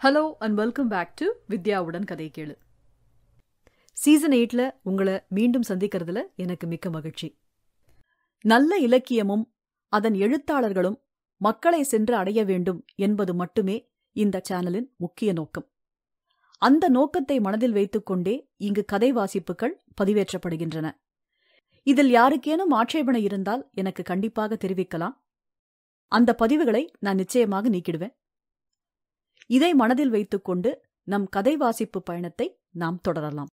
hello and welcome back to வித்யாவுடன் கதை கேளு சீசன் எயிட்ல உங்களை மீண்டும் சந்திக்கிறதுல எனக்கு மிக்க மகிழ்ச்சி நல்ல இலக்கியமும் அதன் எழுத்தாளர்களும் மக்களை சென்று அடைய வேண்டும் என்பது மட்டுமே இந்த சேனலின் முக்கிய நோக்கம் அந்த நோக்கத்தை மனதில் வைத்துக்கொண்டே இங்கு கதை வாசிப்புகள் பதிவேற்றப்படுகின்றன இதில் யாருக்கேனும் ஆட்சேபனை இருந்தால் எனக்கு கண்டிப்பாக தெரிவிக்கலாம் அந்த பதிவுகளை நான் நிச்சயமாக நீக்கிடுவேன் இதை மனதில் வைத்துக்கொண்டு நம் கதை வாசிப்பு பயணத்தை நாம் தொடரலாம்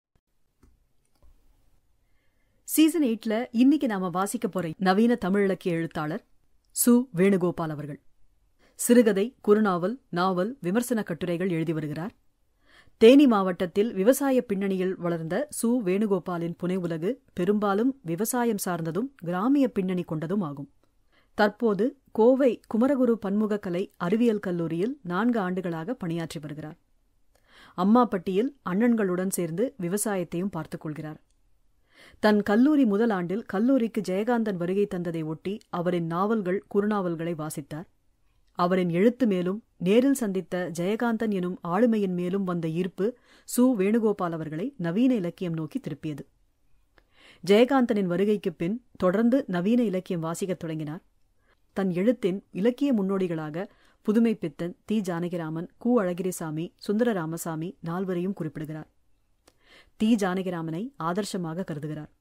சீசன் எயிட்ல இன்னைக்கு நாம வாசிக்க போற நவீன தமிழ் இலக்கிய எழுத்தாளர் சு வேணுகோபால் அவர்கள் சிறுகதை குறுநாவல் நாவல் விமர்சன கட்டுரைகள் எழுதி வருகிறார் தேனி மாவட்டத்தில் விவசாய பின்னணியில் வளர்ந்த சு வேணுகோபாலின் புனை உலகு பெரும்பாலும் விவசாயம் சார்ந்ததும் கிராமிய பின்னணி கொண்டதும் ஆகும் தற்போது கோவை குமரகுரு பன்முகக்கலை அறிவியல் கல்லூரியில் நான்கு ஆண்டுகளாக பணியாற்றி வருகிறார் அம்மாப்பட்டியில் அண்ணன்களுடன் சேர்ந்து விவசாயத்தையும் பார்த்துக் கொள்கிறார் தன் கல்லூரி முதல் ஆண்டில் கல்லூரிக்கு ஜெயகாந்தன் வருகை தந்ததை ஒட்டி அவரின் நாவல்கள் குறுநாவல்களை வாசித்தார் அவரின் எழுத்து மேலும் நேரில் சந்தித்த ஜெயகாந்தன் எனும் ஆளுமையின் மேலும் வந்த ஈர்ப்பு சு வேணுகோபால் அவர்களை நவீன இலக்கியம் நோக்கி திருப்பியது ஜெயகாந்தனின் வருகைக்குப் பின் தொடர்ந்து நவீன இலக்கியம் வாசிக்கத் தொடங்கினார் தன் எழுத்தின் இலக்கிய முன்னோடிகளாக புதுமை பித்தன் தி ஜானகிராமன் கு அழகிரிசாமி சுந்தர ராமசாமி நால்வரையும் குறிப்பிடுகிறார் தி ஜானகிராமனை ஆதர்சமாக கருதுகிறார்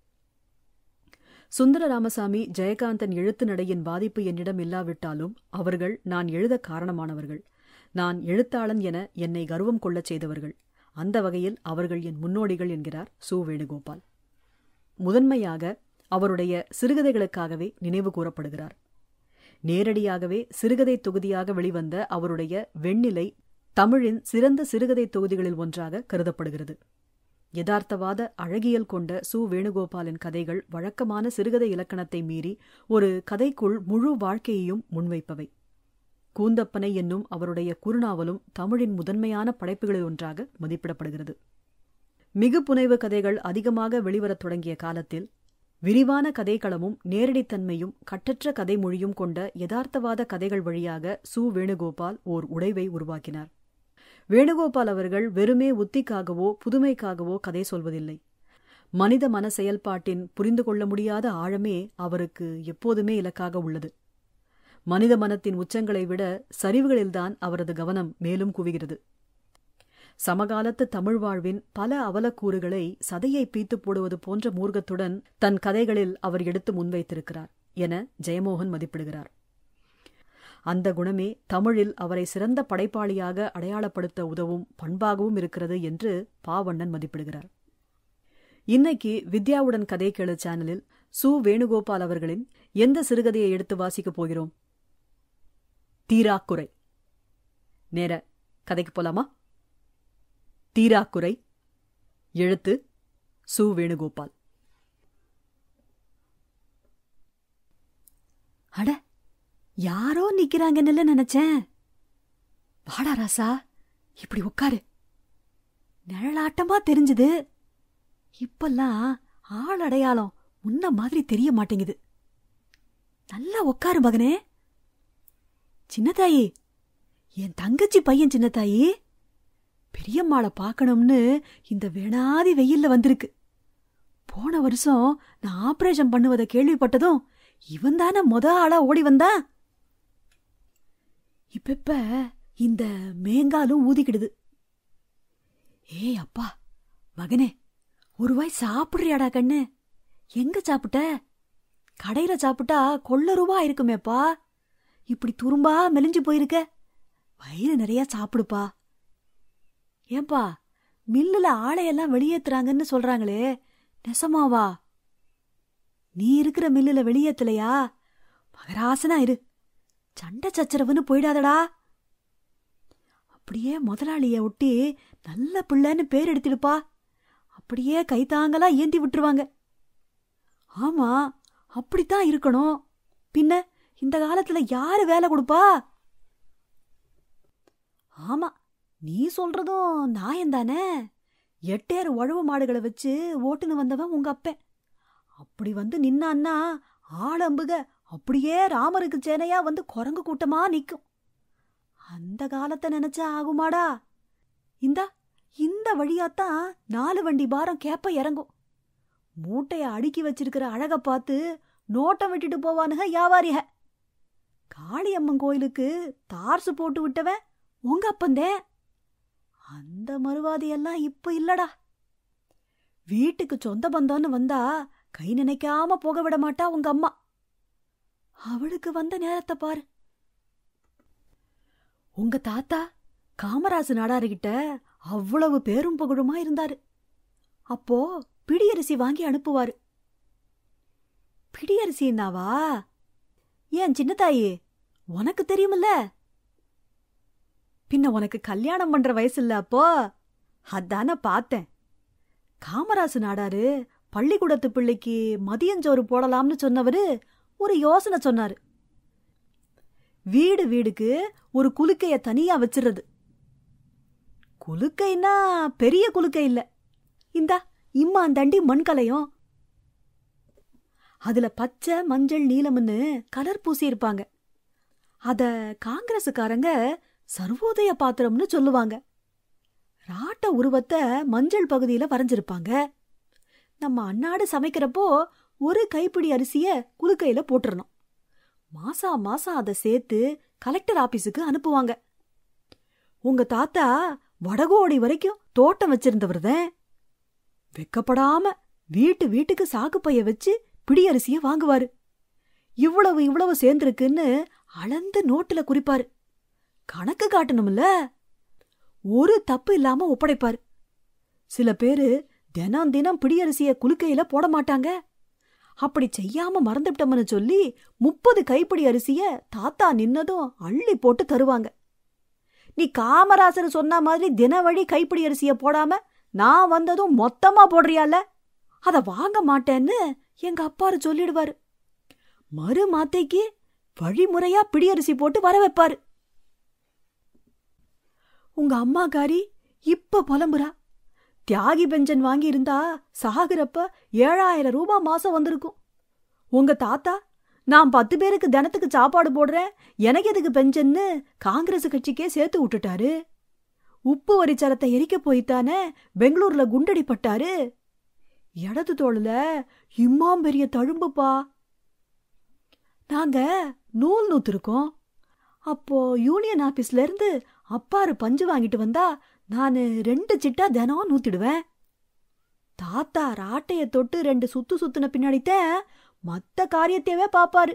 சுந்தர ராமசாமி ஜெயகாந்தன் எழுத்து நடையின் பாதிப்பு என்னிடம் இல்லாவிட்டாலும் அவர்கள் நான் எழுத காரணமானவர்கள் நான் எழுத்தாளன் என என்னை கர்வம் கொள்ளச் செய்தவர்கள் அந்த வகையில் அவர்கள் என் முன்னோடிகள் என்கிறார் சு வேணுகோபால் முதன்மையாக அவருடைய சிறுகதைகளுக்காகவே நினைவு கூறப்படுகிறார் நேரடியாகவே சிறுகதை தொகுதியாக வெளிவந்த அவருடைய வெண்ணிலை தமிழின் சிறந்த சிறுகதை தொகுதிகளில் ஒன்றாக கருதப்படுகிறது யதார்த்தவாத அழகியல் கொண்ட சு வேணுகோபாலின் கதைகள் வழக்கமான சிறுகதை இலக்கணத்தை மீறி ஒரு கதைக்குள் முழு வாழ்க்கையையும் முன்வைப்பவை கூந்தப்பனை என்னும் அவருடைய குறுநாவலும் தமிழின் முதன்மையான படைப்புகளில் ஒன்றாக மதிப்பிடப்படுகிறது மிகு புனைவு கதைகள் அதிகமாக வெளிவரத் தொடங்கிய காலத்தில் விரிவான கதைக்களமும் நேரடித்தன்மையும் கட்டற்ற கதை மொழியும் கொண்ட யதார்த்தவாத கதைகள் வழியாக சு வேணுகோபால் ஓர் உடைவை உருவாக்கினார் வேணுகோபால் அவர்கள் வெறுமே உத்திக்காகவோ புதுமைக்காகவோ கதை சொல்வதில்லை மனித மன செயல்பாட்டின் புரிந்து கொள்ள முடியாத ஆழமே அவருக்கு எப்போதுமே இலக்காக உள்ளது மனித மனத்தின் உச்சங்களை விட சரிவுகளில்தான் அவரது கவனம் மேலும் குவிகிறது சமகாலத்து தமிழ் வாழ்வின் பல அவலக்கூறுகளை சதையை பீத்து போடுவது போன்ற மூர்க்கத்துடன் தன் கதைகளில் அவர் எடுத்து முன்வைத்திருக்கிறார் என ஜெயமோகன் மதிப்பிடுகிறார் அந்த குணமே தமிழில் அவரை சிறந்த படைப்பாளியாக அடையாளப்படுத்த உதவும் பண்பாகவும் இருக்கிறது என்று பாவண்ணன் மதிப்பிடுகிறார் இன்னைக்கு வித்யாவுடன் கதை கேளு சேனலில் சு வேணுகோபால் அவர்களின் எந்த சிறுகதையை எடுத்து வாசிக்கப் போகிறோம் தீராக்குறை நேர கதைக்கு போலாமா தீராக்குறை எழுத்து சு வேணுகோபால் அட யாரோ நிக்கிறாங்கன்னு நினைச்சேன் வாடா ராசா இப்படி உட்காரு நிழலாட்டமா தெரிஞ்சது இப்பெல்லாம் ஆள் அடையாளம் முன்ன மாதிரி தெரிய மாட்டேங்குது நல்லா உட்காரு மகனே சின்னதாயி என் தங்கச்சி பையன் சின்னதாயி பெரியம்மாளை பார்க்கணும்னு இந்த வேணாதி வெயில்ல வந்திருக்கு போன வருஷம் நான் ஆபரேஷன் பண்ணுவதை கேள்விப்பட்டதும் இவன் தானே மொத ஆளா ஓடி வந்தா இப்ப இந்த மேங்காலும் ஊதிக்கிடுது ஏய் அப்பா மகனே ஒரு வாய் சாப்பிடுறியாடா கண்ணு எங்க சாப்பிட்ட கடையில சாப்பிட்டா கொள்ள ரூபா இருக்குமேப்பா இப்படி துரும்பா மெலிஞ்சு போயிருக்க வயிறு நிறைய சாப்பிடுப்பா ஏன்பா மில்லுல ஆளையெல்லாம் வெளியேத்துறாங்கன்னு சொல்றாங்களே நெசமாவா நீ இருக்கிற மில்லுல வெளியேத்தலையா மகராசனா இரு சண்டை சச்சரவுன்னு போயிடாதடா அப்படியே முதலாளிய ஒட்டி நல்ல பிள்ளைன்னு பேர் எடுத்திடுப்பா அப்படியே கைத்தாங்களா ஏந்தி விட்டுருவாங்க ஆமா அப்படித்தான் இருக்கணும் பின்ன இந்த காலத்துல யாரு வேலை கொடுப்பா ஆமா நீ சொல்றதும் நியாயம்தானே எட்டேர் உழவு மாடுகளை வச்சு ஓட்டுன்னு வந்தவன் உங்க அப்பன் அப்படி வந்து நின்னான்னா ஆளம்புக அப்படியே ராமருக்கு சேனையா வந்து குரங்கு கூட்டமா நிக்கும் அந்த காலத்தை நினைச்சா ஆகுமாடா இந்தா இந்த வழியாத்தான் நாலு வண்டி பாரம் கேப்ப இறங்கும் மூட்டைய அடுக்கி வச்சிருக்கிற அழக பார்த்து நோட்டம் விட்டுட்டு போவானுங்க வியாபாரிக காளியம்மன் கோயிலுக்கு தார்சு போட்டு விட்டவன் உங்க அப்பந்தே அந்த மறுவாதியெல்லாம் இப்ப இல்லடா வீட்டுக்கு சொந்த பந்தம்னு வந்தா கை நினைக்காம போக விட மாட்டா உங்க அம்மா அவளுக்கு வந்த நேரத்தை பாரு உங்க தாத்தா காமராசு நாடாருகிட்ட அவ்வளவு பேரும் புகழுமா இருந்தாரு அப்போ பிடியரிசி வாங்கி அனுப்புவாரு பிடியரிசின்னாவா ஏன் சின்னத்தாயி உனக்கு தெரியுமில்ல பின்ன உனக்கு கல்யாணம் பண்ற வயசு இல்ல அப்போ அதான பார்த்தேன் காமராசு நாடாரு பள்ளிக்கூடத்து பிள்ளைக்கு மதியஞ்சோறு போடலாம்னு சொன்னவரு ஒரு யோசனை சொன்னாரு வீடு வீடுக்கு ஒரு குலுக்கைய தனியா வச்சிடுறது குலுக்கைன்னா பெரிய குலுக்கை இல்ல இந்தா இம்மா தண்டி மண்கலையும் அதுல பச்சை மஞ்சள் நீலம்னு கலர் பூசி இருப்பாங்க அத காங்கிரசுக்காரங்க சர்வோதய பாத்திரம்னு சொல்லுவாங்க ராட்ட உருவத்தை மஞ்சள் பகுதியில வரைஞ்சிருப்பாங்க நம்ம அன்னாடு சமைக்கிறப்போ ஒரு கைப்பிடி அரிசிய குலுக்கையில போட்டுறணும் மாசா மாசம் அதை சேர்த்து கலெக்டர் ஆபீஸுக்கு அனுப்புவாங்க உங்க தாத்தா வடகோடி வரைக்கும் தோட்டம் வச்சிருந்தவர் தான் வெக்கப்படாம வீட்டு வீட்டுக்கு சாக்குப்பைய வச்சு பிடி அரிசிய வாங்குவாரு இவ்வளவு இவ்வளவு சேர்ந்திருக்குன்னு அளந்து நோட்டுல குறிப்பாரு கணக்கு காட்டணும்ல ஒரு தப்பு இல்லாம ஒப்படைப்பாரு சில பேரு தினம் தினம் பிடியரிசிய குலுக்கையில போட மாட்டாங்க அப்படி செய்யாம மறந்துவிட்டோம்னு சொல்லி முப்பது கைப்பிடி அரிசிய தாத்தா நின்னதும் அள்ளி போட்டு தருவாங்க நீ காமராசர் சொன்ன மாதிரி தின வழி கைப்பிடி அரிசிய போடாம நான் வந்ததும் மொத்தமா போடுறியால அத வாங்க மாட்டேன்னு எங்க அப்பாரு சொல்லிடுவாரு மறு மாத்தைக்கு வழிமுறையா பிடியரிசி போட்டு வர வைப்பாரு உங்க அம்மாக்காரி இப்ப புலம்புறா தியாகி பெஞ்சன் வாங்கி இருந்தா சாகுறப்ப ஏழாயிரம் ரூபாய் மாசம் வந்திருக்கும் உங்க தாத்தா நான் பத்து பேருக்கு தினத்துக்கு சாப்பாடு போடுறேன் எனக்கு எதுக்கு பெஞ்சன்னு காங்கிரஸ் கட்சிக்கே சேர்த்து விட்டுட்டாரு உப்பு வரிச்சரத்தை எரிக்க போய்த்தானே பெங்களூர்ல குண்டடி பட்டாரு இடது தோளுல இம்மாம் பெரிய தழும்புப்பா நாங்க நூல் நூத்திருக்கோம் அப்போ யூனியன் ஆபீஸ்ல இருந்து அப்பாரு பஞ்சு வாங்கிட்டு வந்தா நானு ரெண்டு சிட்டா தினம் நூத்திடுவேன் தாத்தா ராட்டைய தொட்டு ரெண்டு சுத்து சுத்துன பின்னாடித்தான் மத்த காரியத்தையவே பாப்பாரு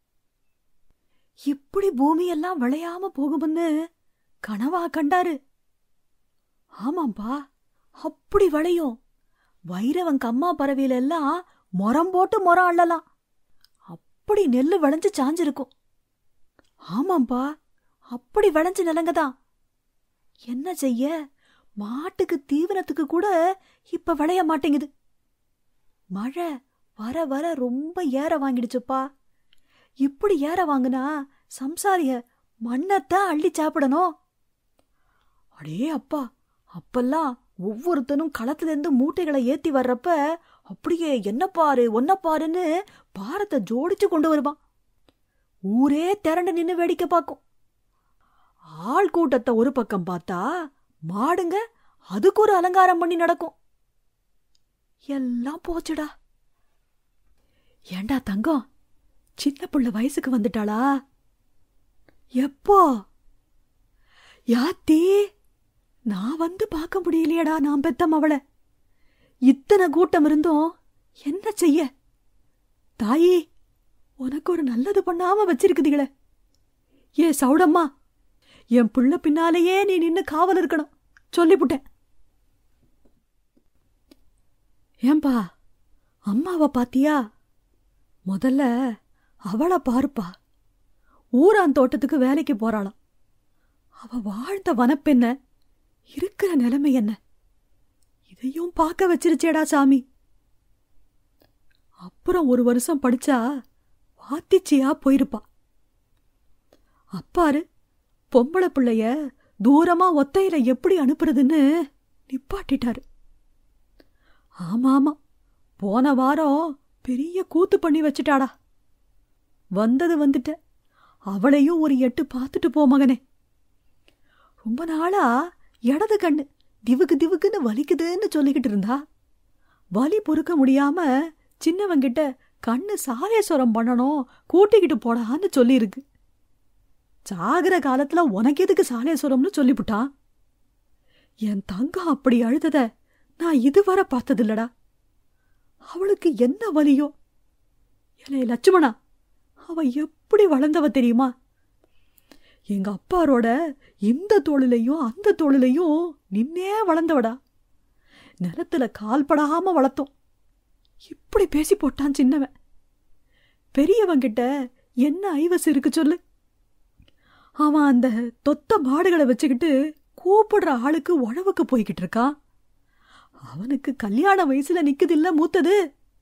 இப்படி பூமியெல்லாம் விளையாம போகும்னு கனவா கண்டாரு ஆமாம்பா அப்படி விளையும் வைரவன் கம்மா பறவையில எல்லாம் மொரம் போட்டு மொரம் அள்ளலாம் அப்படி நெல்லு விளைஞ்சு சாஞ்சிருக்கும் ஆமாம்பா அப்படி விளைஞ்ச நிலங்கதான் என்ன செய்ய மாட்டுக்கு தீவனத்துக்கு கூட இப்ப விளைய மாட்டேங்குது மழை வர வர ரொம்ப ஏற வாங்கிடுச்சுப்பா இப்படி ஏற வாங்குனா சம்சாரிய மண்ணத்தான் அள்ளி சாப்பிடணும் அடே அப்பா அப்பெல்லாம் ஒவ்வொருத்தனும் களத்துல இருந்து மூட்டைகளை ஏத்தி வர்றப்ப அப்படியே என்ன பாரு ஒன்ன பாருன்னு பாரத்தை ஜோடிச்சு கொண்டு வருவான் ஊரே திரண்டு நின்னு வேடிக்கை பார்க்கும் ஆள் கூட்டத்தை ஒரு பக்கம் பார்த்தா மாடுங்க அதுக்கு ஒரு அலங்காரம் பண்ணி நடக்கும் எல்லாம் போச்சுடா ஏண்டா தங்கம் சின்ன புள்ள வயசுக்கு வந்துட்டாளா எப்போ யாத்தி நான் வந்து பார்க்க முடியலையடா நான் பெத்தம் அவளை இத்தனை கூட்டம் இருந்தும் என்ன செய்ய தாயி உனக்கு ஒரு நல்லது பண்ணாம வச்சிருக்குதுகளே ஏ சௌடம்மா என் புள்ள பின்னாலேயே நீ நின்னு காவல் இருக்கணும் சொல்லிப்புட்டேன் ஏன்பா அம்மாவை பாத்தியா முதல்ல அவளை பாருப்பா ஊரான் தோட்டத்துக்கு வேலைக்கு போறாளாம் அவ வாழ்ந்த வனப்பென்ன இருக்கிற நிலைமை என்ன இதையும் பார்க்க வச்சிருச்சேடா சாமி அப்புறம் ஒரு வருஷம் படிச்சா வாத்திச்சியா போயிருப்பா அப்பாரு பொம்பளை பிள்ளைய தூரமா ஒத்தையில எப்படி அனுப்புறதுன்னு நிப்பாட்டிட்டாரு ஆமா ஆமா போன வாரம் பெரிய கூத்து பண்ணி வச்சுட்டாடா வந்தது வந்துட்ட அவளையும் ஒரு எட்டு பார்த்துட்டு போ மகனே ரொம்ப நாளா இடது கண்ணு திவுக்கு திவுக்குன்னு வலிக்குதுன்னு சொல்லிக்கிட்டு இருந்தா வலி பொறுக்க முடியாம சின்னவங்கிட்ட கண்ணு சாலேஸ்வரம் பண்ணணும் கூட்டிக்கிட்டு போடான்னு சொல்லியிருக்கு சாகிற காலத்துல உனக்கு எதுக்கு சாலேஸ்வரம்னு சொல்லிவிட்டான் என் தங்கம் அப்படி அழுதத நான் இதுவரை பார்த்ததில்லடா அவளுக்கு என்ன வலியோ ஏலே லட்சுமணா அவ எப்படி வளர்ந்தவ தெரியுமா எங்க அப்பாரோட இந்த தோளிலையும் அந்த தோளிலையும் நின்னே வளர்ந்தவடா நிலத்துல கால் படாம வளர்த்தோம் இப்படி பேசி போட்டான் சின்னவன் பெரியவங்கிட்ட என்ன ஐவஸ் இருக்கு சொல்லு அவன் அந்த தொத்த மாடுகளை வச்சுக்கிட்டு கூப்பிடுற ஆளுக்கு உழவுக்கு போய்கிட்டு இருக்கான் அவனுக்கு கல்யாண வயசுல நிக்குதில்ல மூத்தது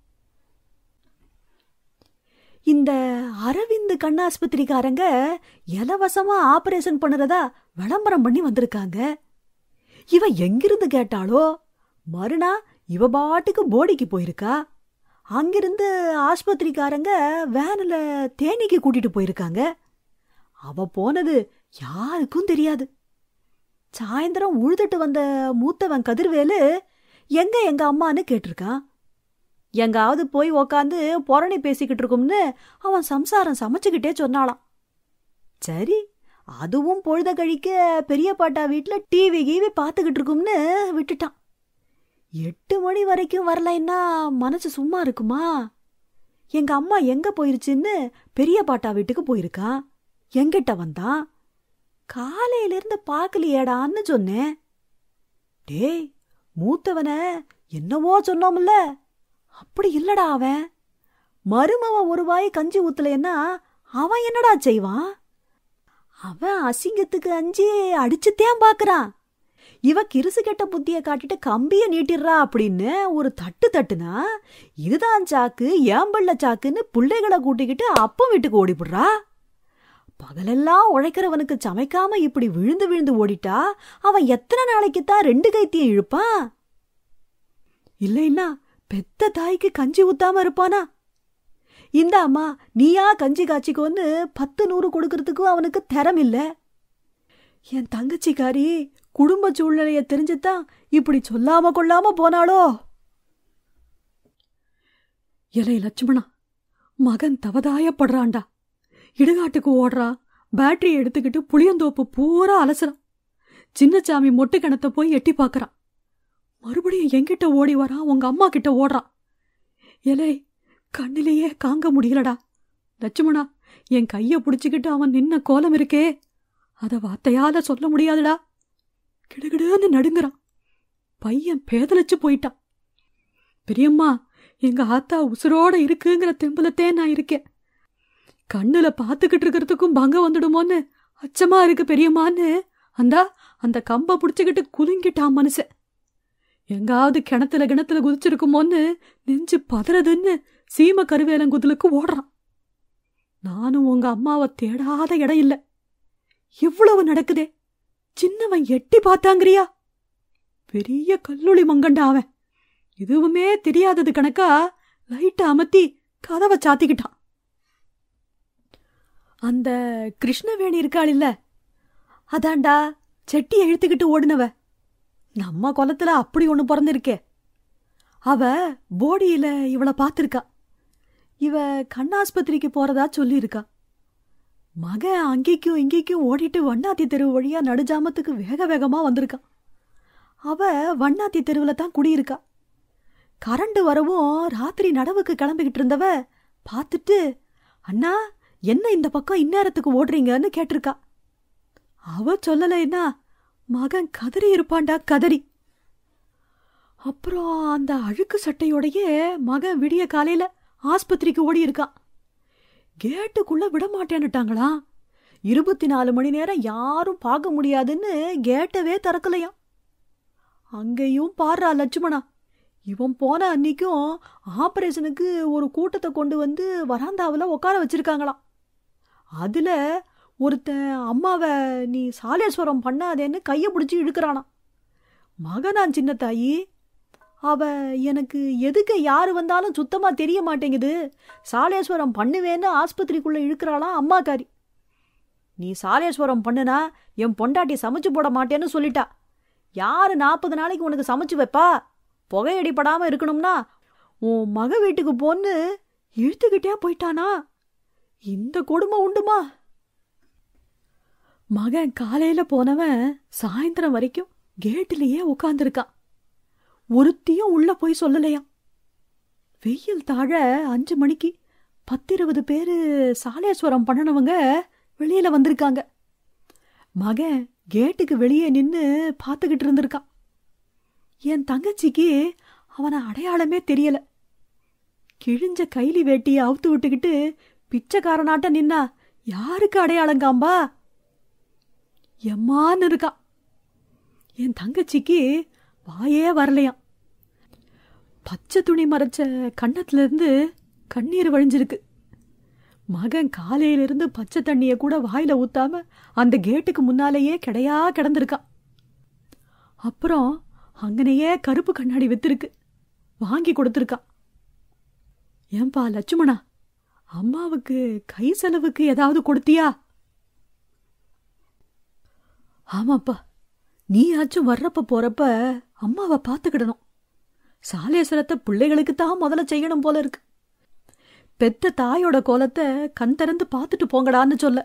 இந்த அரவிந்த் கண்ணாஸ்பத்திரிக்காரங்க இலவசமா ஆபரேஷன் பண்ணுறதா விளம்பரம் பண்ணி வந்திருக்காங்க இவ எங்கிருந்து கேட்டாளோ மறுநா இவ பாட்டுக்கு போடிக்கு போயிருக்கா அங்கிருந்து ஆஸ்பத்திரிக்காரங்க வேனில் தேனிக்கு கூட்டிட்டு போயிருக்காங்க அவ போனது யாருக்கும் தெரியாது சாயந்தரம் உழுதுட்டு வந்த மூத்தவன் கதிர்வேலு எங்க எங்க அம்மான்னு கேட்டிருக்கான் எங்காவது போய் உக்காந்து புரணி பேசிக்கிட்டு இருக்கும்னு அவன் சம்சாரம் சமைச்சுக்கிட்டே சொன்னாளாம் சரி அதுவும் பொழுத கழிக்க பெரிய பாட்டா வீட்டில் டிவி கீவி பார்த்துக்கிட்டு இருக்கும்னு விட்டுட்டான் எட்டு மணி வரைக்கும் வரலைன்னா மனசு சும்மா இருக்குமா எங்க அம்மா எங்க போயிருச்சுன்னு பெரிய பாட்டா வீட்டுக்கு போயிருக்கான் எங்கிட்ட வந்தான் காலையிலிருந்து பார்க்கலையேடான்னு சொன்னேன் டேய் மூத்தவன என்னவோ சொன்னோம்ல அப்படி இல்லடா அவன் மருமவன் ஒரு வாய் கஞ்சி ஊத்தலைன்னா அவன் என்னடா செய்வான் அவன் அசிங்கத்துக்கு அஞ்சி அடிச்சுத்தேன் பாக்குறான் இவ கிருசு கெட்ட புத்திய காட்டிட்டு கம்பிய நீட்டிடுறா அப்படின்னு ஒரு தட்டு தட்டுனா இதுதான் சாக்கு ஏம்பள்ள சாக்குன்னு பிள்ளைகளை கூட்டிக்கிட்டு அப்பம் வீட்டுக்கு ஓடிவிடுறா பகலெல்லாம் உழைக்கிறவனுக்கு சமைக்காம இப்படி விழுந்து விழுந்து ஓடிட்டா அவன் எத்தனை நாளைக்கு தான் ரெண்டு கைத்தியும் இழுப்பான் இல்லைன்னா பெத்த தாய்க்கு கஞ்சி ஊத்தாம இருப்பானா இந்த அம்மா நீயா கஞ்சி காய்ச்சிக்கோன்னு பத்து நூறு கொடுக்கறதுக்கும் அவனுக்கு திறம் இல்ல என் தங்கச்சிக்காரி குடும்ப சூழ்நிலைய தெரிஞ்சுதான் இப்படி சொல்லாம கொள்ளாம போனாளோ இலை லட்சுமணா மகன் தவதாயப்படுறான்டா இடுகாட்டுக்கு ஓடுறான் பேட்டரி எடுத்துக்கிட்டு புளியந்தோப்பு பூரா அலசுறான் சின்னச்சாமி மொட்டு கிணத்தை போய் எட்டி பார்க்கறான் மறுபடியும் என்கிட்ட ஓடி வரான் உங்க அம்மா கிட்ட ஓடுறான் எலே கண்ணிலேயே காங்க முடியலடா லட்சுமணா என் கைய புடிச்சுக்கிட்டு அவன் நின்ன கோலம் இருக்கே அத வார்த்தையால சொல்ல முடியாதுடா கிடுகிடுன்னு நடுங்குறான் பையன் பேதலிச்சு போயிட்டான் பெரியம்மா எங்க ஆத்தா உசுரோட இருக்குங்கிற தெம்பலத்தே நான் இருக்கேன் கண்ணுல பாத்துக்கிட்டு இருக்கிறதுக்கும் பங்க வந்துடுமோன்னு அச்சமா இருக்கு பெரியம்மான்னு அந்தா அந்த கம்ப புடிச்சுக்கிட்டு குலுங்கிட்டான் மனுஷன் எங்காவது கிணத்துல கிணத்துல குதிச்சிருக்குமோன்னு நெஞ்சு பதறதுன்னு சீம கருவேலங்குதலுக்கு ஓடுறான் நானும் உங்க அம்மாவை தேடாத இடம் இல்ல இவ்வளவு நடக்குதே சின்னவன் எட்டி பார்த்தாங்கிறியா பெரிய கல்லுளி மங்கண்டா அவன் எதுவுமே தெரியாதது கணக்கா லைட்டை அமர்த்தி கதவை சாத்திக்கிட்டான் அந்த கிருஷ்ணவேணி இருக்காள் இல்ல அதாண்டா செட்டி இழுத்துக்கிட்டு ஓடுனவ நம்ம குலத்துல அப்படி ஒண்ணு பிறந்திருக்கே அவ போடியில இவள பாத்திருக்கா இவ கண்ணாஸ்பத்திரிக்கு போறதா சொல்லியிருக்கா மகன் அங்கேக்கும் இங்கேக்கும் ஓடிட்டு வண்ணாத்தி தெருவு வழியா நடுஜாமத்துக்கு வேக வேகமா வந்திருக்கா அவ வண்ணாத்தி தெருவுல தான் குடியிருக்கா கரண்ட் வரவும் ராத்திரி நடவுக்கு கிளம்பிக்கிட்டு இருந்தவ பார்த்துட்டு அண்ணா என்ன இந்த பக்கம் இந்நேரத்துக்கு ஓடுறீங்கன்னு கேட்டிருக்கா அவ சொல்லலைன்னா மகன் கதறி இருப்பான்டா கதறி அப்புறம் அந்த அழுக்கு சட்டையோடையே மகன் விடிய காலையில ஆஸ்பத்திரிக்கு ஓடி இருக்கான் கேட்டுக்குள்ள விட மாட்டேன்னுட்டாங்களாம் இருபத்தி நாலு மணி நேரம் யாரும் பார்க்க முடியாதுன்னு கேட்டவே திறக்கலையாம் அங்கேயும் பாடுறா லட்சுமணா இவன் போன அன்னைக்கும் ஆபரேஷனுக்கு ஒரு கூட்டத்தை கொண்டு வந்து வராந்தாவில் உட்கார வச்சிருக்காங்களாம் அதுல ஒருத்தன் அம்மாவை நீ சாலேஸ்வரம் பண்ணாதேன்னு கையை பிடிச்சி இழுக்கிறானாம் மகனான் சின்ன தாயி அவ எனக்கு எதுக்கு யாரு வந்தாலும் சுத்தமா தெரிய மாட்டேங்குது சாலேஸ்வரம் பண்ணுவேன்னு ஆஸ்பத்திரிக்குள்ள இழுக்கிறாளாம் அம்மாக்காரி நீ சாலேஸ்வரம் பண்ணுனா என் பொண்டாட்டி சமைச்சு போட மாட்டேன்னு சொல்லிட்டா யாரு நாற்பது நாளைக்கு உனக்கு சமைச்சு வைப்பா புகையடிப்படாம இருக்கணும்னா உன் மக வீட்டுக்கு பொண்ணு இழுத்துக்கிட்டே போயிட்டானா இந்த கொடுமை உண்டுமா மகன் காலையில போனவன் சாயந்தரம் வரைக்கும் கேட்டிலேயே உட்கார்ந்திருக்கான் ஒருத்தியும் உள்ள போய் சொல்லலையாம் வெயில் தாழ அஞ்சு மணிக்கு பத்திருபது பேரு சாலேஸ்வரம் பண்ணனவங்க வெளியில வந்திருக்காங்க மகன் கேட்டுக்கு வெளியே நின்னு பார்த்துக்கிட்டு இருந்திருக்கான் என் தங்கச்சிக்கு அவனை அடையாளமே தெரியல கிழிஞ்ச கைலி வேட்டியை அவுத்து விட்டுக்கிட்டு பிச்சைக்காரனாட்ட நின்னா யாருக்கு அடையாளம் காம்பா எம்மான்னு இருக்கான் என் தங்கச்சிக்கு வாயே வரலையாம் பச்சை துணி மறைச்ச கன்னத்துல இருந்து கண்ணீர் வழிஞ்சிருக்கு மகன் காலையிலிருந்து பச்சை தண்ணிய கூட வாயில ஊத்தாம அந்த கேட்டுக்கு முன்னாலேயே கிடையா கிடந்திருக்கான் அப்புறம் அங்கனையே கருப்பு கண்ணாடி வித்திருக்கு வாங்கி கொடுத்துருக்கான் ஏன்பா லட்சுமணா அம்மாவுக்கு கை செலவுக்கு ஏதாவது கொடுத்தியா ஆமாப்பா நீயாச்சும் வர்றப்ப போறப்ப அம்மாவை பார்த்துக்கிடணும் சாலேஸ்வரத்தை பிள்ளைகளுக்கு தான் முதல்ல செய்யணும் போல இருக்கு பெத்த தாயோட கோலத்தை கண் திறந்து பார்த்துட்டு போங்கடான்னு சொல்ல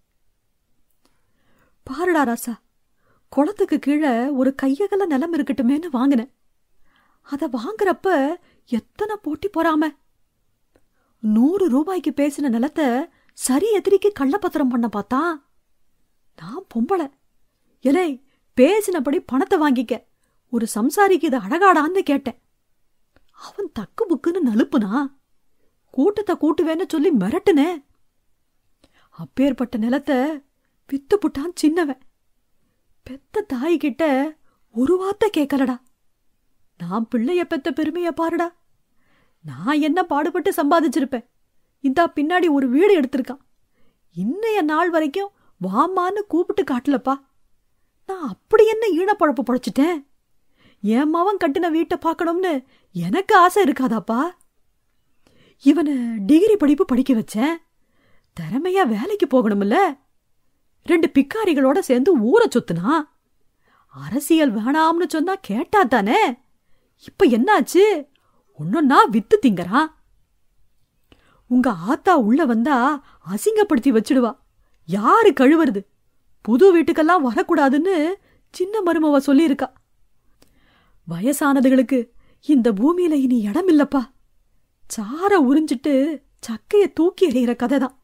பாருடா ராசா குளத்துக்கு கீழே ஒரு கையகல நிலம் இருக்கட்டுமேன்னு வாங்கினேன் அத வாங்குறப்ப எத்தனை போட்டி போறாம நூறு ரூபாய்க்கு பேசின நிலத்தை சரி எதிரிக்கு கள்ளப்பத்திரம் பண்ண பார்த்தா நான் பொம்பளை எலை பேசினபடி பணத்தை வாங்கிக்க ஒரு சம்சாரிக்கு இது அழகாடான்னு கேட்டேன் அவன் தக்கு புக்குன்னு நலுப்புனா கூட்டத்தை கூட்டுவேன்னு சொல்லி மிரட்டுனே அப்பேற்பட்ட நிலத்தை வித்து புட்டான் சின்னவன் பெத்த தாய் கிட்ட ஒரு வார்த்தை கேட்கலடா நான் பிள்ளைய பெத்த பெருமைய பாருடா நான் என்ன பாடுபட்டு சம்பாதிச்சிருப்பேன் இந்தா பின்னாடி ஒரு வீடு எடுத்திருக்கான் இன்னைய நாள் வரைக்கும் வாமான்னு கூப்பிட்டு காட்டலப்பா நான் அப்படி என்ன ஈனப்பழப்பு பழைச்சிட்டேன் என் மவன் கட்டின வீட்டை பார்க்கணும்னு எனக்கு ஆசை இருக்காதாப்பா இவனை டிகிரி படிப்பு படிக்க வச்சேன் திறமையா வேலைக்கு போகணும்ல ரெண்டு பிக்காரிகளோட சேர்ந்து ஊரை சுத்துனா அரசியல் வேணாம்னு சொன்னா கேட்டா தானே இப்ப என்னாச்சு ஒன்னொன்னா வித்து திங்கறான் உங்க ஆத்தா உள்ள வந்தா அசிங்கப்படுத்தி வச்சிடுவா யாரு கழுவுறது புது வீட்டுக்கெல்லாம் வரக்கூடாதுன்னு சின்ன மருமவ சொல்லியிருக்கா வயசானதுகளுக்கு இந்த பூமியில இனி இடம் இல்லப்பா சார உறிஞ்சிட்டு சக்கைய தூக்கி எறிகிற கதை தான்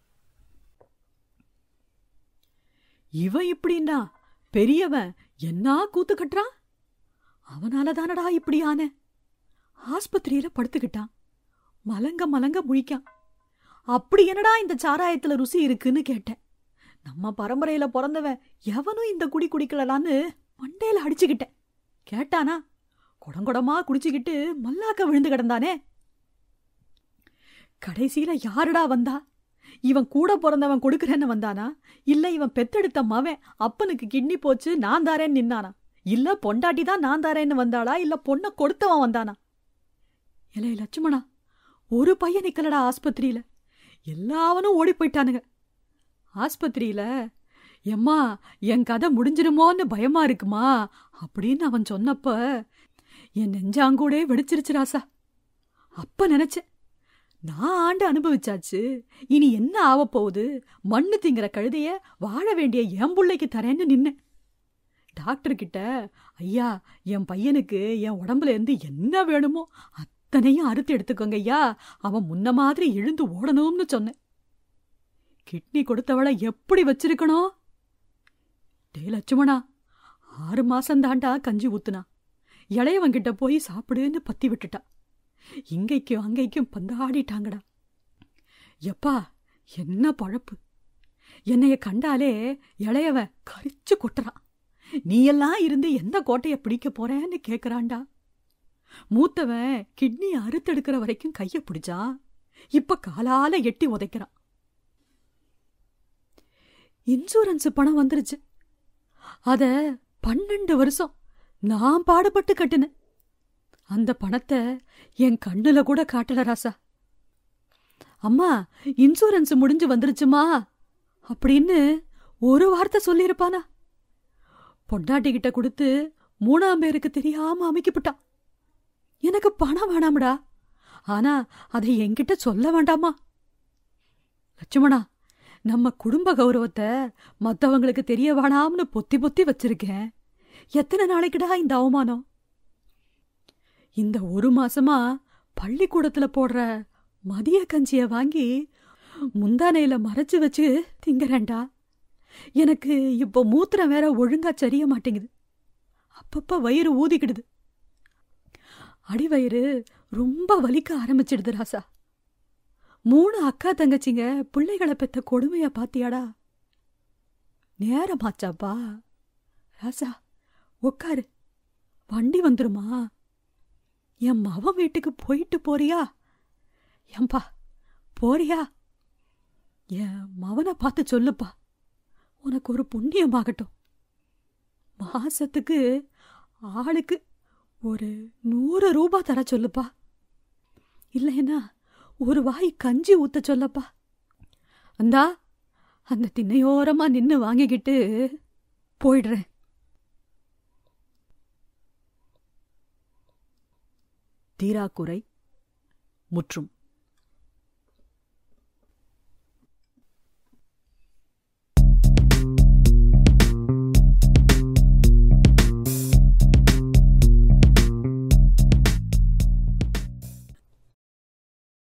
இவன் இப்படின்னா பெரியவன் என்ன கூத்து கட்டுறான் அவனால தானடா இப்படி ஆன ஆஸ்பத்திரியில படுத்துக்கிட்டான் மலங்க மலங்க முழிக்கான் அப்படி என்னடா இந்த சாராயத்துல ருசி இருக்குன்னு கேட்டேன் நம்ம பரம்பரையில பிறந்தவன் எவனும் இந்த குடி குடிக்கலான்னு மண்டையில அடிச்சுக்கிட்டேன் கேட்டானா குடங்குடமா குடிச்சுக்கிட்டு மல்லாக்க விழுந்து கிடந்தானே கடைசியில யாருடா வந்தா இவன் கூட பிறந்தவன் கொடுக்கறேன்னு வந்தானா இல்ல இவன் பெத்தெடுத்த மவன் அப்பனுக்கு கிட்னி போச்சு நான் தாரேன்னு நின்னானா இல்ல பொண்டாட்டி தான் நான் தாரேன்னு வந்தாளா இல்ல பொண்ணை கொடுத்தவன் வந்தானா இலே லட்சுமணா ஒரு பையன் நிக்கலடா ஆஸ்பத்திரியில எல்லாவனும் ஓடி போயிட்டானுங்க ஆஸ்பத்திரியில எம்மா என் கதை முடிஞ்சிருமோன்னு பயமா இருக்குமா அப்படின்னு அவன் சொன்னப்ப என் நெஞ்சாங்கூடே வெடிச்சிருச்சு ராசா அப்ப நினைச்சேன் நான் ஆண்டு அனுபவிச்சாச்சு இனி என்ன ஆகப் போகுது மண்ணு திங்கிற கழுதைய வாழ வேண்டிய என் புள்ளைக்கு தரேன்னு நின்னேன் டாக்டர் கிட்ட ஐயா என் பையனுக்கு என் உடம்புல இருந்து என்ன வேணுமோ அத்தனையும் அறுத்து எடுத்துக்கோங்க ஐயா அவன் முன்ன மாதிரி எழுந்து ஓடணும்னு சொன்னேன் கிட்னி கொடுத்தவளை எப்படி வச்சிருக்கணும் டே லட்சுமணா ஆறு மாசம் தாண்டா கஞ்சி ஊத்துனா இளையவங்கிட்ட போய் சாப்பிடுன்னு பத்தி விட்டுட்டா இங்கைக்கும் அங்கைக்கும் பந்தாடிட்டாங்கடா எப்பா என்ன பழப்பு என்னைய கண்டாலே இளையவன் கரிச்சு கொட்டுறான் நீ எல்லாம் இருந்து எந்த கோட்டைய பிடிக்க போறேன்னு கேக்குறான்டா மூத்தவன் கிட்னி அறுத்தெடுக்கிற வரைக்கும் கைய பிடிச்சான் இப்ப காலால எட்டி உதைக்கிறான் இன்சூரன்ஸ் பணம் வந்துருச்சு அத பன்னெண்டு வருஷம் நான் பாடுபட்டு கட்டுனேன் அந்த பணத்தை என் கண்ணுல கூட காட்டல ராசா அம்மா இன்சூரன்ஸ் முடிஞ்சு வந்துருச்சுமா அப்படின்னு ஒரு வார்த்தை சொல்லியிருப்பானா பொண்டாட்டி கிட்ட கொடுத்து மூணாம் பேருக்கு தெரியாம அமைக்கப்பட்டான் எனக்கு பணம் வேணாம்டா ஆனா அதை என்கிட்ட சொல்ல வேண்டாமா லட்சுமணா நம்ம குடும்ப கௌரவத்தை மத்தவங்களுக்கு தெரிய வேணாம்னு பொத்தி பொத்தி வச்சிருக்கேன் எத்தனை நாளைக்குடா இந்த அவமானம் இந்த ஒரு மாசமா பள்ளிக்கூடத்துல போடுற மதிய கஞ்சிய வாங்கி முந்தானையில மறைச்சு வச்சு திங்கறேன்டா எனக்கு இப்போ மூத்திரம் வேற ஒழுங்கா சரிய மாட்டேங்குது அப்பப்ப வயிறு ஊதிக்கிடுது அடிவயிறு ரொம்ப வலிக்க ஆரம்பிச்சிடுது ராசா மூணு அக்கா தங்கச்சிங்க பிள்ளைகளை பெத்த கொடுமைய பாத்தியாடா நேரமாச்சாப்பா ராசா உக்காரு வண்டி வந்துருமா என் மவன் வீட்டுக்கு போயிட்டு போறியா ஏம்பா போறியா என் மவனை பார்த்து சொல்லுப்பா உனக்கு ஒரு புண்ணியமாகட்டும் மாசத்துக்கு ஆளுக்கு ஒரு நூறு ரூபா தர சொல்லுப்பா இல்லைன்னா ஒரு வாய் கஞ்சி ஊத்த சொல்லப்பா அந்தா அந்த திண்ணையோரமா நின்னு வாங்கிக்கிட்டு போயிடுறேன் தீராக்குறை முற்றும்